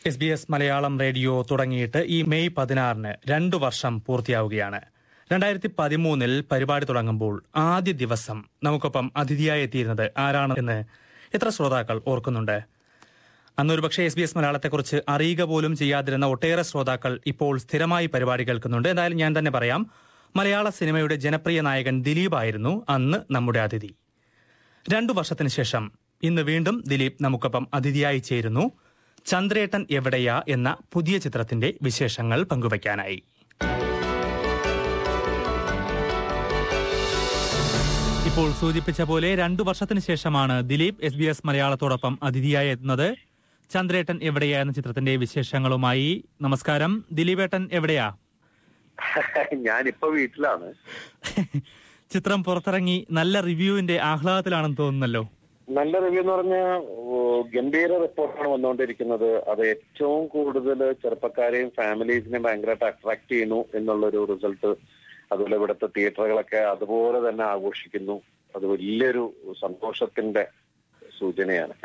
S B S Malayalam radio തുടങ്ങിയിട്ട് ഈ May പതിനാറിന് രണ്ടു വർഷം പൂർത്തിയാവുകയാണ് രണ്ടായിരത്തി പതിമൂന്നിൽ പരിപാടി തുടങ്ങുമ്പോൾ ആദ്യ ദിവസം നമുക്കൊപ്പം അതിഥിയായി എത്തിയിരുന്നത് ആരാണ് എന്ന് എത്ര ശ്രോതാക്കൾ ഓർക്കുന്നുണ്ട് അന്നൊരു പക്ഷേ എസ് ബി എസ് മലയാളത്തെക്കുറിച്ച് അറിയുക പോലും ചെയ്യാതിരുന്ന ഒട്ടേറെ ശ്രോതാക്കൾ ഇപ്പോൾ സ്ഥിരമായി പരിപാടി കേൾക്കുന്നുണ്ട് എന്തായാലും ഞാൻ തന്നെ പറയാം മലയാള സിനിമയുടെ ജനപ്രിയ നായകൻ ദിലീപായിരുന്നു അന്ന് നമ്മുടെ അതിഥി രണ്ടു വർഷത്തിന് ശേഷം ഇന്ന് വീണ്ടും ദിലീപ് നമുക്കൊപ്പം അതിഥിയായി ചേരുന്നു ചന്ദ്രേട്ടൻ എവിടെയാ എന്ന പുതിയ ചിത്രത്തിന്റെ വിശേഷങ്ങൾ പങ്കുവയ്ക്കാനായി ഇപ്പോൾ സൂചിപ്പിച്ച പോലെ രണ്ടു വർഷത്തിന് ശേഷമാണ് ദിലീപ് എസ് ബി എസ് മലയാളത്തോടൊപ്പം അതിഥിയായി എത്തുന്നത് ചന്ദ്രേട്ടൻ എവിടെയാ എന്ന ചിത്രത്തിന്റെ വിശേഷങ്ങളുമായി നമസ്കാരം ദിലീപേട്ടൻ എവിടെയാ ഞാനിപ്പോ വീട്ടിലാണ് ചിത്രം പുറത്തിറങ്ങി നല്ല റിവ്യൂവിന്റെ ആഹ്ലാദത്തിലാണെന്ന് തോന്നുന്നല്ലോ നല്ല റിവ്യൂ എന്ന് പറഞ്ഞാൽ ഗംഭീര റിപ്പോർട്ടാണ് വന്നുകൊണ്ടിരിക്കുന്നത് അത് ഏറ്റവും കൂടുതൽ ചെറുപ്പക്കാരെയും ഫാമിലീസിനെയും ഭയങ്കരമായിട്ട് അട്രാക്ട് ചെയ്യുന്നു എന്നുള്ളൊരു റിസൾട്ട് അതുപോലെ ഇവിടുത്തെ തിയേറ്ററുകളൊക്കെ അതുപോലെ തന്നെ ആഘോഷിക്കുന്നു അത് വലിയൊരു സന്തോഷത്തിന്റെ സൂചനയാണ്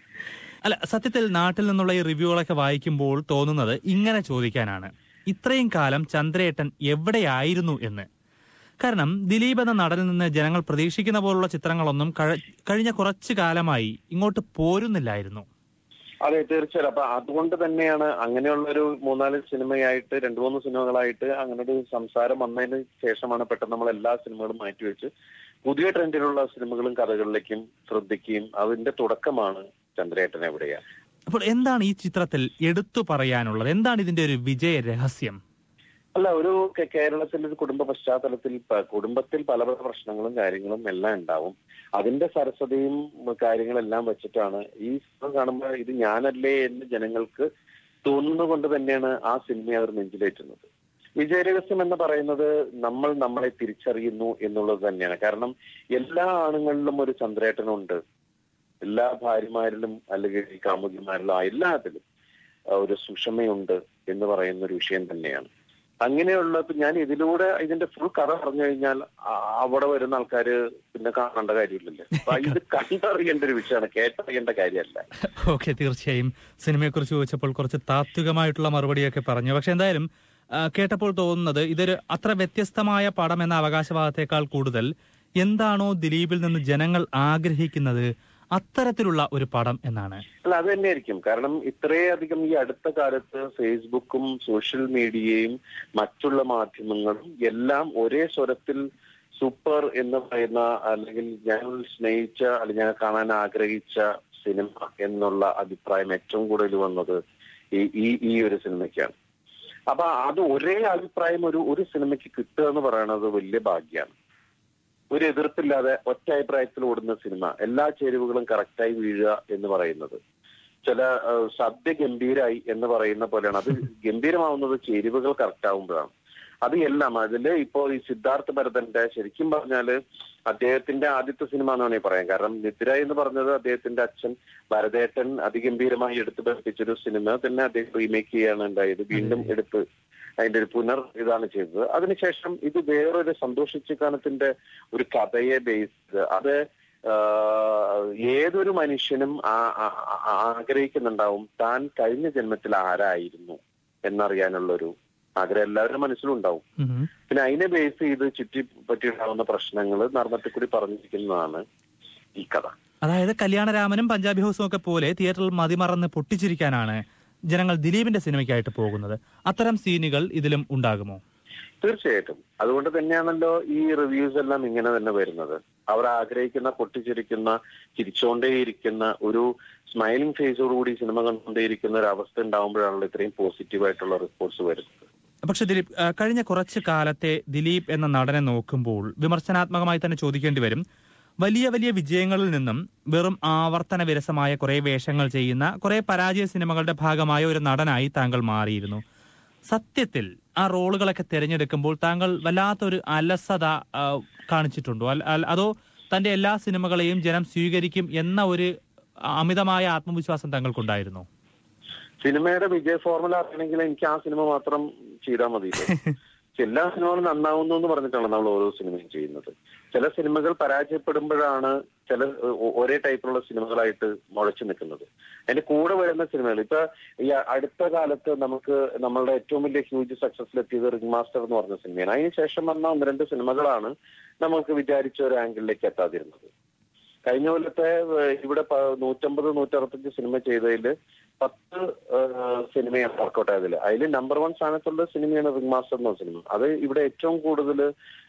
അല്ല സത്യത്തിൽ നാട്ടിൽ നിന്നുള്ള ഈ റിവ്യൂകളൊക്കെ വായിക്കുമ്പോൾ തോന്നുന്നത് ഇങ്ങനെ ചോദിക്കാനാണ് ഇത്രയും കാലം ചന്ദ്രേട്ടൻ എവിടെയായിരുന്നു എന്ന് കാരണം ദിലീപ് എന്ന നടനിൽ നിന്ന് ജനങ്ങൾ പ്രതീക്ഷിക്കുന്ന പോലുള്ള ചിത്രങ്ങളൊന്നും കഴി- കഴിഞ്ഞ കുറച്ചു കാലമായി ഇങ്ങോട്ട് പോരുന്നില്ലായിരുന്നു അതെ തീർച്ചയായും അപ്പൊ അതുകൊണ്ട് തന്നെയാണ് അങ്ങനെയുള്ള ഒരു മൂന്നാല് സിനിമയായിട്ട് രണ്ടു മൂന്ന് സിനിമകളായിട്ട് അങ്ങനെ ഒരു സംസാരം വന്നതിന് ശേഷമാണ് പെട്ടെന്ന് നമ്മൾ എല്ലാ സിനിമകളും മാറ്റിവെച്ച് പുതിയ ട്രെൻഡിലുള്ള സിനിമകളും കഥകളിലേക്കും ശ്രദ്ധിക്കുകയും അതിന്റെ തുടക്കമാണ് ചന്ദ്രേട്ടൻ എവിടെയാ അപ്പോൾ എന്താണ് ഈ ചിത്രത്തിൽ എടുത്തു പറയാനുള്ളത് എന്താണ് ഇതിന്റെ ഒരു വിജയ രഹസ്യം അല്ല ഒരു കേ- കേരളത്തിലെ ഒരു കുടുംബ പശ്ചാത്തലത്തിൽ പ- കുടുംബത്തിൽ പല പല പ്രശ്നങ്ങളും കാര്യങ്ങളും എല്ലാം ഉണ്ടാവും അതിന്റെ സരസതയും കാര്യങ്ങളെല്ലാം വെച്ചിട്ടാണ് ഈ സിനിമ കാണുമ്പോൾ ഇത് ഞാനല്ലേ എന്ന് ജനങ്ങൾക്ക് തോന്നുന്നത് തന്നെയാണ് ആ സിനിമയെ അവർ നെഞ്ചിലേറ്റുന്നത് വിജയരഹസ്യം എന്ന് പറയുന്നത് നമ്മൾ നമ്മളെ തിരിച്ചറിയുന്നു എന്നുള്ളത് തന്നെയാണ് കാരണം എല്ലാ ആണുങ്ങളിലും ഒരു ചന്ദ്രേട്ടനുണ്ട് എല്ലാ ഭാര്യമാരിലും അല്ലെങ്കിൽ ഈ കാമുകിമാരിലും ആ എല്ലാത്തിലും ആ, ഒരു സുഷമയുണ്ട് എന്ന് പറയുന്ന ഒരു വിഷയം തന്നെയാണ് അങ്ങനെയുള്ള ഇപ്പൊ ഞാൻ ഇതിലൂടെ ഇതിന്റെ ഫുൾ കഥ പറഞ്ഞു കഴിഞ്ഞാൽ ആ- അവിടെ വരുന്ന ആൾക്കാര് പിന്നെ കാണേണ്ട കാര്യമില്ലല്ലോ അപ്പൊ ഇത് കണ്ടറിയേണ്ട ഒരു വിഷയമാണ് കേട്ടറിയേണ്ട കാര്യമല്ല ഓക്കെ തീർച്ചയായും സിനിമയെക്കുറിച്ച് ചോദിച്ചപ്പോൾ കുറച്ച് താത്വികമായിട്ടുള്ള മറുപടിയൊക്കെ പറഞ്ഞു പക്ഷെ എന്തായാലും ആ, കേട്ടപ്പോൾ തോന്നുന്നത് ഇതൊരു അത്ര വ്യത്യസ്തമായ പടം എന്ന അവകാശവാദത്തെക്കാൾ കൂടുതൽ എന്താണോ ദിലീപിൽ നിന്ന് ജനങ്ങൾ ആഗ്രഹിക്കുന്നത് അത്തരത്തിലുള്ള ഒരു പടം എന്നാണ് അല്ല അത് തന്നെയായിരിക്കും കാരണം ഇത്രയധികം ഈ അടുത്ത കാലത്ത് ഫേസ്ബുക്കും സോഷ്യൽ മീഡിയയും മറ്റുള്ള മാധ്യമങ്ങളും എല്ലാം ഒരേ സ്വരത്തിൽ സൂപ്പർ എന്ന് പറയുന്ന അല്ലെങ്കിൽ ഞാൻ സ്നേഹിച്ച അല്ലെങ്കിൽ ഞാൻ കാണാൻ ആഗ്രഹിച്ച സിനിമ എന്നുള്ള അഭിപ്രായം ഏറ്റവും കൂടുതൽ വന്നത് ഈ ഈ ഈ ഒരു സിനിമയ്ക്കാണ് അപ്പൊ അത് ഒരേ അഭിപ്രായം ഒരു ഒരു സിനിമയ്ക്ക് കിട്ടുക എന്ന് പറയുന്നത് വലിയ ഭാഗ്യമാണ് ഒരു എതിർപ്പില്ലാതെ ഒറ്റ അഭിപ്രായത്തിൽ ഓടുന്ന സിനിമ എല്ലാ ചേരുവകളും കറക്റ്റായി വീഴുക എന്ന് പറയുന്നത് ചില ആ, സദ്യ ഗംഭീരായി എന്ന് പറയുന്ന പോലെയാണ് അത് ഗംഭീരമാവുന്നത് ചേരുവകൾ കറക്റ്റ് ആവുമ്പോഴാണ് അത് എല്ലാം അതില് ഇപ്പോ ഈ സിദ്ധാർത്ഥ ഭരതന്റെ ശരിക്കും പറഞ്ഞാല് അദ്ദേഹത്തിന്റെ ആദ്യത്തെ സിനിമ എന്ന് വേണമെങ്കിൽ പറയാം കാരണം നിദ്ര എന്ന് പറഞ്ഞത് അദ്ദേഹത്തിന്റെ അച്ഛൻ ഭരതേട്ടൻ അതിഗംഭീരമായി എടുത്തു പഠിപ്പിച്ചൊരു സിനിമ തന്നെ അദ്ദേഹം റീമേക്ക് ചെയ്യാണ് ഉണ്ടായത് വീണ്ടും എടുത്ത് അതിന്റെ ഒരു പുനർ ഇതാണ് ചെയ്തത് അതിനുശേഷം ഇത് വേറൊരു സന്തോഷിച്ചിക്കാനത്തിന്റെ ഒരു കഥയെ ബേസ് ചെയ്ത് അത് ആഹ്, ഏതൊരു മനുഷ്യനും ആ- ആ- ആ- ആഗ്രഹിക്കുന്നുണ്ടാവും താൻ കഴിഞ്ഞ ജന്മത്തിൽ ആരായിരുന്നു എന്നറിയാനുള്ളൊരു ആഗ്രഹം എല്ലാവരുടെ മനസ്സിലുണ്ടാവും ഉം. പിന്നെ അതിനെ ബേസ് ചെയ്ത് ചുറ്റി പറ്റിയുണ്ടാവുന്ന പ്രശ്നങ്ങൾ നർമ്മത്തിൽ കൂടി പറഞ്ഞിരിക്കുന്നതാണ് ഈ കഥ അതായത് കല്യാണരാമനും പഞ്ചാബി ഹൗസും ഒക്കെ പോലെ തിയേറ്ററിൽ മതിമറന്ന് പൊട്ടിച്ചിരിക്കാനാണ് ജനങ്ങൾ ദിലീപിന്റെ സിനിമയ്ക്കായിട്ട് പോകുന്നത് അത്തരം സീനുകൾ ഇതിലും ഉണ്ടാകുമോ തീർച്ചയായിട്ടും അതുകൊണ്ട് തന്നെയാണല്ലോ ഈ റിവ്യൂസ് എല്ലാം ഇങ്ങനെ തന്നെ വരുന്നത് അവർ ആഗ്രഹിക്കുന്ന പൊട്ടിച്ചിരിക്കുന്ന ചിരിച്ചുകൊണ്ടേയിരിക്കുന്ന ഒരു സ്മൈലിംഗ് ഫേസോടുകൂടി സിനിമ കണ്ടുകൊണ്ടേയിരിക്കുന്ന ഒരു അവസ്ഥ ഉണ്ടാവുമ്പോഴാണല്ലോ ഇത്രയും പോസിറ്റീവായിട്ടുള്ള റിപ്പോർട്ട്സ് വരുന്നത് പക്ഷെ ദിലീപ് ആ, കഴിഞ്ഞ കുറച്ച് കാലത്തെ ദിലീപ് എന്ന നടനെ നോക്കുമ്പോൾ വിമർശനാത്മകമായി തന്നെ ചോദിക്കേണ്ടി വരും വലിയ വലിയ വിജയങ്ങളിൽ നിന്നും വെറും ആവർത്തന വിരസമായ കുറെ വേഷങ്ങൾ ചെയ്യുന്ന കുറെ പരാജയ സിനിമകളുടെ ഭാഗമായ ഒരു നടനായി താങ്കൾ മാറിയിരുന്നു സത്യത്തിൽ ആ റോളുകളൊക്കെ തിരഞ്ഞെടുക്കുമ്പോൾ താങ്കൾ വല്ലാത്തൊരു അലസത ആ, കാണിച്ചിട്ടുണ്ടോ അല്ല- അല്ല- അതോ തന്റെ എല്ലാ സിനിമകളെയും ജനം സ്വീകരിക്കും എന്ന ഒരു അമിതമായ ആത്മവിശ്വാസം താങ്കൾക്കുണ്ടായിരുന്നോ സിനിമയുടെ വിജയ ഫോർമുല അറിയണമെങ്കിൽ എനിക്ക് ആ സിനിമ മാത്രം ചെയ്താൽ മതി എല്ലാ സിനിമകളും നന്നാവുന്നു എന്ന് പറഞ്ഞിട്ടാണ് നമ്മൾ ഓരോ സിനിമയും ചെയ്യുന്നത് ചില സിനിമകൾ പരാജയപ്പെടുമ്പോഴാണ് ചില ഒ- ഒരേ ടൈപ്പിലുള്ള സിനിമകളായിട്ട് മുളച്ചു നിൽക്കുന്നത് അതിന്റെ കൂടെ വരുന്ന സിനിമകൾ ഇപ്പൊ ഈ അടുത്ത കാലത്ത് നമുക്ക് നമ്മളുടെ ഏറ്റവും വലിയ ഹ്യൂജ് സക്സസിലെത്തിയത് റിംഗ് മാസ്റ്റർ എന്ന് പറഞ്ഞ സിനിമയാണ് അതിനുശേഷം വന്ന ഒന്ന് രണ്ട് സിനിമകളാണ് നമുക്ക് വിചാരിച്ച ഒരു ആംഗിളിലേക്ക് എത്താതിരുന്നത് കഴിഞ്ഞ കൊല്ലത്തെ ഏഹ്, ഇവിടെ പ- നൂറ്റമ്പത് നൂറ്ററുപത്തഞ്ച് സിനിമ ചെയ്തതിൽ പത്ത് ഏഹ്, സിനിമയാണ് വർക്കൗട്ട് ആയതിൽ അതിൽ നമ്പർ വൺ സ്ഥാനത്തുള്ള സിനിമയാണ് റിംഗ് മാസ്റ്റർ എന്ന സിനിമ അത് ഇവിടെ ഏറ്റവും കൂടുതൽ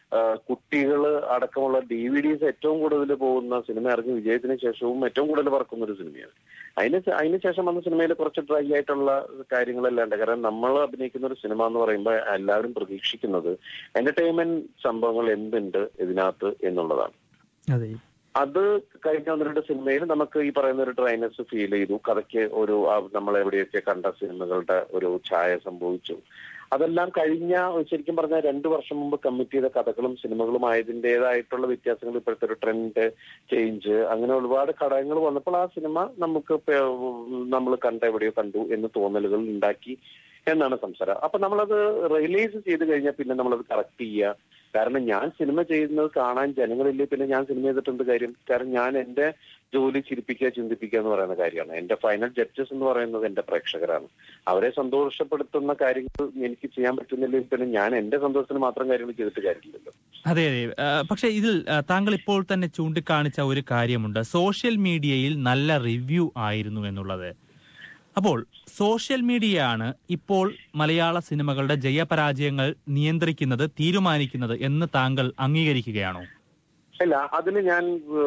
കുട്ടികൾ അടക്കമുള്ള ഡി വി ഡിസ് ഏറ്റവും കൂടുതൽ പോകുന്ന സിനിമ ഇറങ്ങി വിജയത്തിന് ശേഷവും ഏറ്റവും കൂടുതൽ പറക്കുന്ന ഒരു സിനിമയാണ് അതിന് ശേ- അതിന് ശേഷം വന്ന സിനിമയിൽ കുറച്ച് ഡ്രൈ ആയിട്ടുള്ള കാര്യങ്ങളെല്ലാം ഉണ്ട് കാരണം നമ്മൾ അഭിനയിക്കുന്ന ഒരു സിനിമ എന്ന് പറയുമ്പോൾ എല്ലാവരും പ്രതീക്ഷിക്കുന്നത് എന്റർടൈൻമെന്റ് സംഭവങ്ങൾ എന്തുണ്ട് ഇതിനകത്ത് എന്നുള്ളതാണ് അതെ അത് കഴിഞ്ഞ ഒന്ന് രണ്ട് സിനിമയിൽ നമുക്ക് ഈ പറയുന്ന ഒരു ഡ്രൈനസ് ഫീൽ ചെയ്തു കഥയ്ക്ക് ഒരു ആ, നമ്മൾ എവിടെയൊക്കെ കണ്ട സിനിമകളുടെ ഒരു ഛായ സംഭവിച്ചു അതെല്ലാം കഴിഞ്ഞ ശരിക്കും പറഞ്ഞാൽ രണ്ടു വർഷം മുമ്പ് കമ്മിറ്റ് ചെയ്ത കഥകളും സിനിമകളും ആയതിൻ്റെതായിട്ടുള്ള വ്യത്യാസങ്ങൾ ഇപ്പോഴത്തെ ഒരു ട്രെൻഡ് ചേഞ്ച് അങ്ങനെ ഒരുപാട് ഘടകങ്ങൾ വന്നപ്പോൾ ആ സിനിമ നമുക്ക് നമ്മൾ കണ്ട എവിടെയോ കണ്ടു എന്ന് തോന്നലുകൾ ഉണ്ടാക്കി എന്നാണ് സംസാരം അപ്പൊ നമ്മളത് റിലീസ് ചെയ്ത് കഴിഞ്ഞാൽ പിന്നെ നമ്മളത് കറക്റ്റ് ചെയ്യുക കാരണം ഞാൻ സിനിമ ചെയ്യുന്നത് കാണാൻ ജനങ്ങളില്ലേ പിന്നെ ഞാൻ സിനിമ ചെയ്തിട്ട് എന്ത് കാര്യം കാരണം ഞാൻ എന്റെ ജോലി ചിരിപ്പിക്കുക ചിന്തിപ്പിക്കുക എന്ന് പറയുന്ന കാര്യമാണ് എന്റെ ഫൈനൽ ജഡ്ജസ് എന്ന് പറയുന്നത് എന്റെ പ്രേക്ഷകരാണ് അവരെ സന്തോഷപ്പെടുത്തുന്ന കാര്യങ്ങൾ എനിക്ക് ചെയ്യാൻ പറ്റുന്നില്ലെങ്കിൽ പിന്നെ ഞാൻ എന്റെ സന്തോഷത്തിന് മാത്രം കാര്യങ്ങൾ ചെയ്തിട്ട് കാര്യമില്ലല്ലോ അതെ അതെ ആ, പക്ഷേ ഇതിൽ ആ, താങ്കൾ ഇപ്പോൾ തന്നെ ചൂണ്ടിക്കാണിച്ച ഒരു കാര്യമുണ്ട് സോഷ്യൽ മീഡിയയിൽ നല്ല റിവ്യൂ ആയിരുന്നു എന്നുള്ളത് അപ്പോൾ സോഷ്യൽ മീഡിയയാണ് ഇപ്പോൾ മലയാള സിനിമകളുടെ ജയപരാജയങ്ങൾ നിയന്ത്രിക്കുന്നത് തീരുമാനിക്കുന്നത് എന്ന് താങ്കൾ അംഗീകരിക്കുകയാണോ അല്ല അതിന് ഞാൻ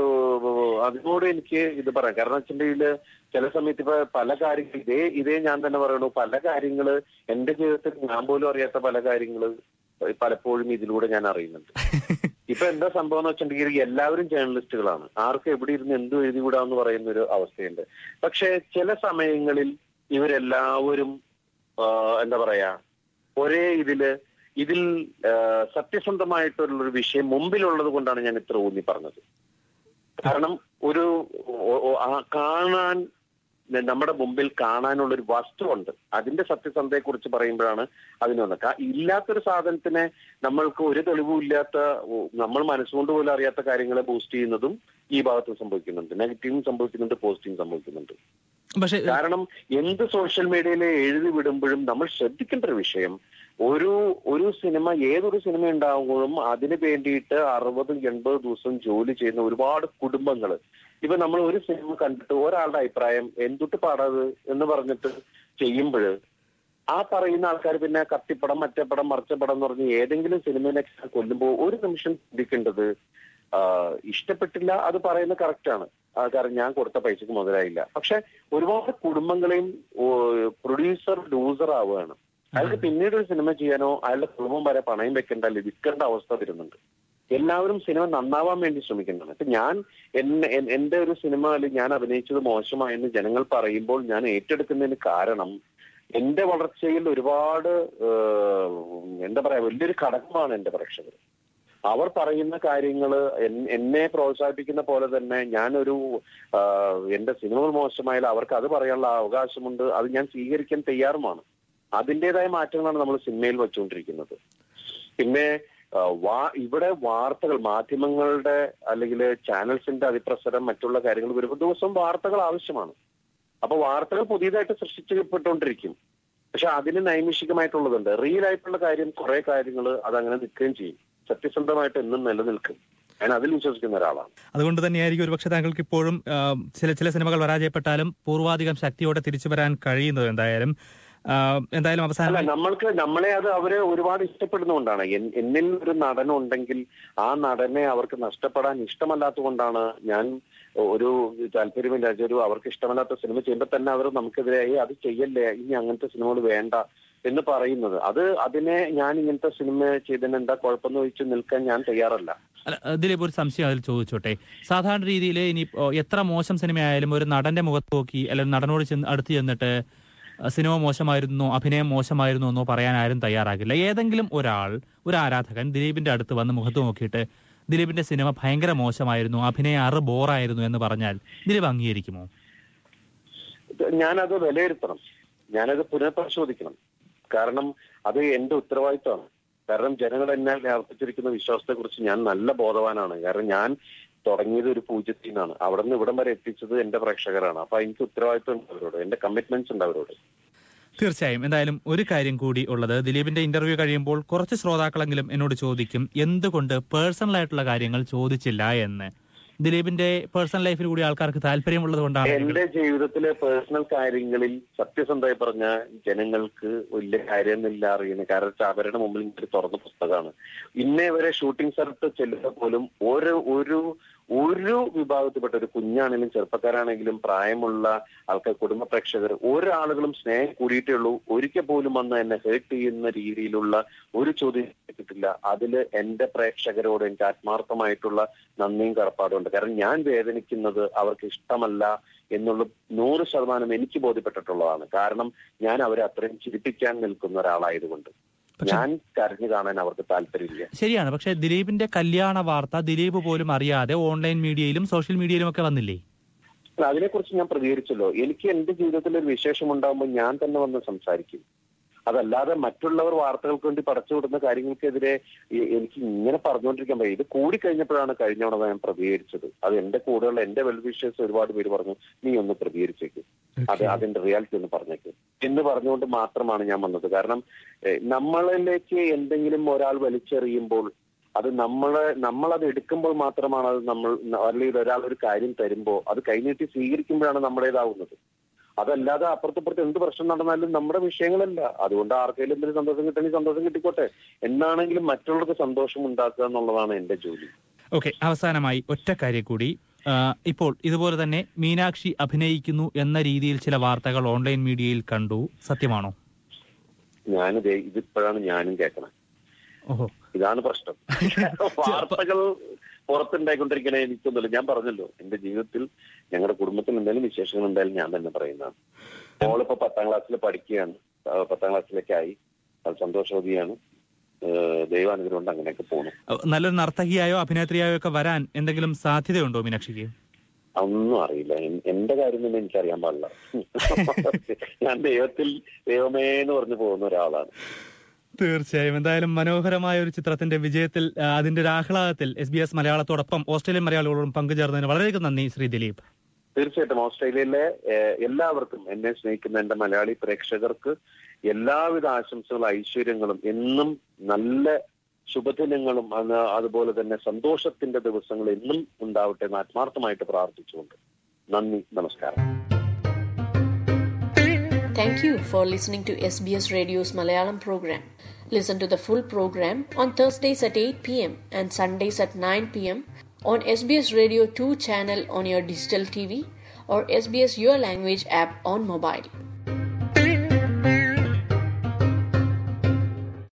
ഏഹ്, അതിനോട് എനിക്ക് ഇത് പറയാം കാരണം വെച്ചിട്ടുണ്ടെങ്കിൽ ചില സമയത്ത് ഇപ്പൊ പല കാര്യങ്ങൾ ഇതേ ഇതേ ഞാൻ തന്നെ പറയണു പല കാര്യങ്ങള് എന്റെ ജീവിതത്തിൽ ഞാൻ പോലും അറിയാത്ത പല കാര്യങ്ങള് പലപ്പോഴും ഇതിലൂടെ ഞാൻ അറിയുന്നുണ്ട് ഇപ്പൊ എന്താ സംഭവം എന്ന് വെച്ചിട്ടുണ്ടെങ്കിൽ എല്ലാവരും ജേർണലിസ്റ്റുകളാണ് ആർക്കും എവിടെ ഇരുന്ന് എന്ത് എഴുതിവിടാന്ന് പറയുന്ന ഒരു അവസ്ഥയുണ്ട് പക്ഷെ ചില സമയങ്ങളിൽ ഇവരെല്ലാവരും ആ, എന്താ പറയാ ഒരേ ഇതില് ഇതിൽ ആ, സത്യസന്ധമായിട്ടുള്ള ഒരു വിഷയം മുമ്പിലുള്ളത് കൊണ്ടാണ് ഞാൻ ഇത്ര ഊന്നി പറഞ്ഞത് കാരണം ഒരു ഒ- ഒ- ആ കാണാൻ നമ്മുടെ മുമ്പിൽ കാണാനുള്ള ഒരു വസ്തുവുണ്ട് അതിന്റെ സത്യസന്ധതയെ കുറിച്ച് പറയുമ്പോഴാണ് അതിനൊന്ന് കാ- ഇല്ലാത്തൊരു സാധനത്തിനെ നമ്മൾക്ക് ഒരു തെളിവും ഇല്ലാത്ത ഓ, നമ്മൾ മനസ്സുകൊണ്ട് പോലും അറിയാത്ത കാര്യങ്ങളെ ബൂസ്റ്റ് ചെയ്യുന്നതും ഈ ഭാഗത്ത് സംഭവിക്കുന്നുണ്ട് നെഗറ്റീവും സംഭവിക്കുന്നുണ്ട് പോസിറ്റീവും സംഭവിക്കുന്നുണ്ട് പക്ഷേ കാരണം എന്ത് സോഷ്യൽ മീഡിയയിൽ എഴുതി വിടുമ്പോഴും നമ്മൾ ശ്രദ്ധിക്കേണ്ട ഒരു വിഷയം ഒരു ഒരു സിനിമ ഏതൊരു സിനിമ ഉണ്ടാകുമ്പോഴും അതിന് വേണ്ടിയിട്ട് അറുപതും എൺപത് ദിവസം ജോലി ചെയ്യുന്ന ഒരുപാട് കുടുംബങ്ങൾ ഇപ്പൊ നമ്മൾ ഒരു സിനിമ കണ്ടിട്ട് ഒരാളുടെ അഭിപ്രായം എന്തുട്ട് പാടാത് എന്ന് പറഞ്ഞിട്ട് ചെയ്യുമ്പോൾ ആ പറയുന്ന ആൾക്കാർ പിന്നെ കത്തിപ്പടം മറ്റേ പടം മറിച്ച പടം എന്ന് പറഞ്ഞ് ഏതെങ്കിലും സിനിമയെ കൊല്ലുമ്പോൾ ഒരു നിമിഷം ചിന്തിക്കേണ്ടത് ആ, ഇഷ്ടപ്പെട്ടില്ല അത് പറയുന്നത് കറക്റ്റാണ് കാരണം ഞാൻ കൊടുത്ത പൈസക്ക് മുതലായില്ല പക്ഷെ ഒരുപാട് കുടുംബങ്ങളെയും പ്രൊഡ്യൂസർ ലൂസർ ആവുകയാണ് അയാൾക്ക് പിന്നീട് ഒരു സിനിമ ചെയ്യാനോ അയാളുടെ കുടുംബം വരെ പണയം വെക്കേണ്ട ലഭിക്കേണ്ട അവസ്ഥ വരുന്നുണ്ട് എല്ലാവരും സിനിമ നന്നാവാൻ വേണ്ടി ശ്രമിക്കുന്നുണ്ട് ഇപ്പൊ ഞാൻ എന്നെ എൻ- എന്റെ ഒരു സിനിമ അല്ലെങ്കിൽ ഞാൻ അഭിനയിച്ചത് മോശമായെന്ന് ജനങ്ങൾ പറയുമ്പോൾ ഞാൻ ഏറ്റെടുക്കുന്നതിന് കാരണം എന്റെ വളർച്ചയിൽ ഒരുപാട് ഏഹ്, എന്താ പറയാ വലിയൊരു ഘടകമാണ് എന്റെ പ്രേക്ഷകർ അവർ പറയുന്ന കാര്യങ്ങൾ എന്നെ പ്രോത്സാഹിപ്പിക്കുന്ന പോലെ തന്നെ ഞാനൊരു ആ, എന്റെ സിനിമകൾ മോശമായാലും അവർക്ക് അത് പറയാനുള്ള അവകാശമുണ്ട് അത് ഞാൻ സ്വീകരിക്കാൻ തയ്യാറുമാണ് അതിൻ്റെതായ മാറ്റങ്ങളാണ് നമ്മൾ സിനിമയിൽ വെച്ചുകൊണ്ടിരിക്കുന്നത് പിന്നെ ആ, വാ ഇവിടെ വാർത്തകൾ മാധ്യമങ്ങളുടെ അല്ലെങ്കിൽ ചാനൽസിന്റെ അതിപ്രസരം മറ്റുള്ള കാര്യങ്ങൾ വരുമ്പോൾ ദിവസം വാർത്തകൾ ആവശ്യമാണ് അപ്പൊ വാർത്തകൾ പുതിയതായിട്ട് സൃഷ്ടിക്കപ്പെട്ടുകൊണ്ടിരിക്കും പക്ഷെ അതിന് നൈമിഷികമായിട്ടുള്ളതുണ്ട് റിയൽ ആയിട്ടുള്ള കാര്യം കുറെ കാര്യങ്ങൾ അതങ്ങനെ നിൽക്കുകയും ചെയ്യും സത്യസന്ധമായിട്ട് എന്നും നിലനിൽക്കും ഞാൻ അതിൽ വിശ്വസിക്കുന്ന ഒരാളാണ് അതുകൊണ്ട് തന്നെയായിരിക്കും ഒരുപക്ഷെ താങ്കൾക്ക് ഇപ്പോഴും ആ, ചില ചില സിനിമകൾ പരാജയപ്പെട്ടാലും പൂർവാധികം ശക്തിയോടെ തിരിച്ചു വരാൻ കഴിയുന്നത് എന്തായാലും ആ, എന്തായാലും അല്ല അവസാനം നമ്മൾക്ക് നമ്മളെ അത് അവര് ഒരുപാട് ഇഷ്ടപ്പെടുന്നതുകൊണ്ടാണ് എൻ- എന്നിൽ ഒരു നടനുണ്ടെങ്കിൽ ആ നടനെ അവർക്ക് നഷ്ടപ്പെടാൻ ഇഷ്ടമല്ലാത്തതുകൊണ്ടാണ് ഞാൻ ഒരു താല്പര്യമില്ലാത്ത ഒരു അവർക്ക് ഇഷ്ടമല്ലാത്ത സിനിമ ചെയ്യുമ്പോൾ തന്നെ അവർ നമുക്കെതിരായി അത് ചെയ്യല്ലേ ഇനി അങ്ങനത്തെ സിനിമകൾ വേണ്ട എന്ന് പറയുന്നത് അത് അതിനെ ഞാൻ ഇങ്ങനത്തെ സിനിമ ചെയ്തതിന് എന്താ കുഴപ്പമെന്ന് ചോദിച്ചു നിൽക്കാൻ ഞാൻ തയ്യാറല്ല അല്ല, ദിലീപ് ഒരു സംശയം അതിൽ ചോദിച്ചോട്ടെ സാധാരണ രീതിയിൽ ഇനി ഓ, എത്ര മോശം സിനിമയായാലും ഒരു നടന്റെ മുഖത്ത് നോക്കി അല്ലെങ്കിൽ നടനോട് ചെന്ന് അടുത്ത് ചെന്നിട്ട് അഹ് സിനിമ മോശമായിരുന്നോ അഭിനയം മോശമായിരുന്നോ എന്നോ പറയാൻ ആരും തയ്യാറാകില്ല ഏതെങ്കിലും ഒരാൾ ഒരു ആരാധകൻ ദിലീപിന്റെ അടുത്ത് വന്ന് മുഖത്ത് നോക്കിയിട്ട് ദിലീപിന്റെ സിനിമ ഭയങ്കര മോശമായിരുന്നു അഭിനയം അറ് ബോറായിരുന്നു എന്ന് പറഞ്ഞാൽ ദിലീപ് അംഗീകരിക്കുമോ ഇത് ഞാനത് വിലയിരുത്തണം ഞാനത് പുനഃപരിശോധിക്കണം കാരണം അത് എന്റെ ഉത്തരവാദിത്തമാണ് കാരണം ജനങ്ങൾ എന്നെ അർപ്പിച്ചിരിക്കുന്ന വിശ്വാസത്തെ കുറിച്ച് ഞാൻ നല്ല ബോധവാനാണ് കാരണം ഞാൻ തുടങ്ങിയത് ഒരു പൂജ്യത്തിൽ നിന്നാണ് അവിടെ നിന്ന് ഇവിടം വരെ എത്തിച്ചത് എന്റെ പ്രേക്ഷകരാണ് അപ്പൊ എനിക്ക് ഉത്തരവാദിത്വം ഉണ്ട് അവരോട് എന്റെ കമ്മിറ്റ്മെന്റ്സ് ഉണ്ട് അവരോട് തീർച്ചയായും എന്തായാലും ഒരു കാര്യം കൂടി ഉള്ളത് ദിലീപിന്റെ ഇന്റർവ്യൂ കഴിയുമ്പോൾ കുറച്ച് ശ്രോതാക്കളെങ്കിലും എന്നോട് ചോദിക്കും എന്തുകൊണ്ട് പേഴ്സണൽ ആയിട്ടുള്ള കാര്യങ്ങൾ ചോദിച്ചില്ല എന്ന് ദിലീപിന്റെ പേഴ്സണൽ ലൈഫിൽ കൂടി ആൾക്കാർക്ക് താല്പര്യമുള്ളത് കൊണ്ടാണ് എന്റെ ജീവിതത്തിലെ പേഴ്സണൽ കാര്യങ്ങളിൽ സത്യസന്ധമായി പറഞ്ഞ ജനങ്ങൾക്ക് വലിയ കാര്യമൊന്നുമില്ല അറിയുന്നത് കാരണം വെച്ചാൽ അവരുടെ മുമ്പിൽ ഇങ്ങനെ തുറന്ന പുസ്തകമാണ് ഇന്നേ വരെ ഷൂട്ടിംഗ് സ്ഥലത്ത് ചെല്ലുമ്പോൾ പോലും ഓരോ ഒരു ഒരു വിഭാഗത്തിൽപ്പെട്ട ഒരു കുഞ്ഞാണെങ്കിലും ചെറുപ്പക്കാരാണെങ്കിലും പ്രായമുള്ള ആൾക്കാർ കുടുംബ പ്രേക്ഷകർ ഒരാളുകളും സ്നേഹം കൂടിയിട്ടേ ഉള്ളൂ ഒരിക്കൽ പോലും വന്ന് എന്നെ ഹേർട്ട് ചെയ്യുന്ന രീതിയിലുള്ള ഒരു ചോദ്യം കിട്ടില്ല അതില് എന്റെ പ്രേക്ഷകരോട് എനിക്ക് ആത്മാർത്ഥമായിട്ടുള്ള നന്ദിയും കടപ്പാടുണ്ട് കാരണം ഞാൻ വേദനിക്കുന്നത് അവർക്ക് ഇഷ്ടമല്ല എന്നുള്ള നൂറ് ശതമാനം എനിക്ക് ബോധ്യപ്പെട്ടിട്ടുള്ളതാണ് കാരണം ഞാൻ അവരെ അത്രയും ചിരിപ്പിക്കാൻ നിൽക്കുന്ന ഒരാളായതുകൊണ്ട് ഞാൻ കരഞ്ഞു കാണാൻ അവർക്ക് താല്പര്യമില്ല ശരിയാണ് പക്ഷെ ദിലീപിന്റെ കല്യാണ വാർത്ത ദിലീപ് പോലും അറിയാതെ ഓൺലൈൻ മീഡിയയിലും സോഷ്യൽ മീഡിയയിലും ഒക്കെ വന്നില്ലേ അതിനെക്കുറിച്ച് ഞാൻ പ്രതികരിച്ചല്ലോ എനിക്ക് എന്റെ ജീവിതത്തിൽ ഒരു വിശേഷം ഉണ്ടാകുമ്പോൾ ഞാൻ തന്നെ വന്ന് സംസാരിക്കും അതല്ലാതെ മറ്റുള്ളവർ വാർത്തകൾക്ക് വേണ്ടി പടച്ചുവിടുന്ന കാര്യങ്ങൾക്കെതിരെ എ- എനിക്ക് ഇങ്ങനെ പറഞ്ഞുകൊണ്ടിരിക്കാൻ പറ്റും ഇത് കൂടിക്കഴിഞ്ഞപ്പോഴാണ് കഴിഞ്ഞ തവണ ഞാൻ പ്രതികരിച്ചത് അത് എന്റെ കൂടെയുള്ള എന്റെ വെൽവിഷേഴ്സ് ഒരുപാട് പേര് പറഞ്ഞു നീ ഒന്ന് പ്രതികരിച്ചേക്ക് അത് അതിന്റെ റിയാലിറ്റി ഒന്ന് പറഞ്ഞേക്ക് എന്ന് പറഞ്ഞുകൊണ്ട് മാത്രമാണ് ഞാൻ വന്നത് കാരണം എഹ്, നമ്മളിലേക്ക് എന്തെങ്കിലും ഒരാൾ വലിച്ചെറിയുമ്പോൾ അത് നമ്മളെ നമ്മളത് എടുക്കുമ്പോൾ മാത്രമാണ് അത് നമ്മൾ അല്ലെങ്കിൽ ഒരാൾ ഒരു കാര്യം തരുമ്പോൾ അത് കൈനീട്ടി സ്വീകരിക്കുമ്പോഴാണ് നമ്മുടേതാവുന്നത് അതല്ലാതെ അപ്പുറത്തപ്പുറത്ത് എന്ത് പ്രശ്നം നടന്നാലും നമ്മുടെ വിഷയങ്ങളല്ല അതുകൊണ്ട് ആർക്കെങ്കിലും എന്തെങ്കിലും സന്തോഷം കിട്ടണമെങ്കിൽ സന്തോഷം കിട്ടിക്കോട്ടെ എന്നാണെങ്കിലും മറ്റുള്ളവർക്ക് സന്തോഷം ഉണ്ടാക്കുക എന്നുള്ളതാണ് എന്റെ ജോലി ഓക്കെ അവസാനമായി ഒറ്റ കാര്യം കൂടി ആ, ഇപ്പോൾ ഇതുപോലെ തന്നെ മീനാക്ഷി അഭിനയിക്കുന്നു എന്ന രീതിയിൽ ചില വാർത്തകൾ ഓൺലൈൻ മീഡിയയിൽ കണ്ടു സത്യമാണോ ഞാനിത് ഇതിപ്പോഴാണ് ഞാനും കേൾക്കണം ഓഹോ ഇതാണ് പ്രശ്നം വാർത്തകൾ പുറത്തുണ്ടായിക്കൊണ്ടിരിക്കണേ എനിക്കൊന്നുമില്ല ഞാൻ പറഞ്ഞല്ലോ എന്റെ ജീവിതത്തിൽ ഞങ്ങളുടെ കുടുംബത്തിൽ എന്തെങ്കിലും വിശേഷങ്ങൾ എന്തായാലും ഞാൻ തന്നെ പറയുന്നതാണ് മോളിപ്പോ പത്താം ക്ലാസ്സിൽ പഠിക്കുകയാണ് ആ, പത്താം ക്ലാസ്സിലേക്കായി അത് സന്തോഷവതിയാണ് ഏഹ് ദൈവാനുഗ്രഹം കൊണ്ട് അങ്ങനെയൊക്കെ പോണു നല്ലൊരു നർത്തകിയായോ അഭിനേത്രിയായോ ഒക്കെ വരാൻ എന്തെങ്കിലും സാധ്യതയുണ്ടോ മീനാക്ഷിക്ക് ഒന്നും അറിയില്ല എൻ- എന്റെ കാര്യം തന്നെ എനിക്കറിയാൻ പാടില്ല ഞാൻ ദൈവത്തിൽ ദൈവമേ എന്ന് പറഞ്ഞു പോകുന്ന ഒരാളാണ് തീർച്ചയായും എന്തായാലും മനോഹരമായ ഒരു ചിത്രത്തിന്റെ വിജയത്തിൽ ആ, അതിന്റെ ഒരു ആഹ്ലാദത്തിൽ എസ് ബി എസ് മലയാളത്തോടൊപ്പം ഓസ്ട്രേലിയൻ മലയാളികളോടും പങ്കുചേർന്നതിന് വളരെയധികം നന്ദി ശ്രീ ദിലീപ് തീർച്ചയായിട്ടും ഓസ്ട്രേലിയയിലെ ഏഹ്, എല്ലാവർക്കും എന്നെ സ്നേഹിക്കുന്ന എന്റെ മലയാളി പ്രേക്ഷകർക്ക് എല്ലാവിധ ആശംസകളും ഐശ്വര്യങ്ങളും എന്നും നല്ല ശുഭദിനങ്ങളും അത് അതുപോലെ തന്നെ സന്തോഷത്തിന്റെ ദിവസങ്ങൾ എന്നും ഉണ്ടാവട്ടെ എന്ന് ആത്മാർത്ഥമായിട്ട് പ്രാർത്ഥിച്ചുകൊണ്ട് നന്ദി നമസ്കാരം Thank you for listening to SBS Radio's Malayalam program. Listen to the full program on Thursdays at 8 pm and Sundays at 9 pm on SBS Radio 2 channel on your digital TV or SBS Your Language app on mobile.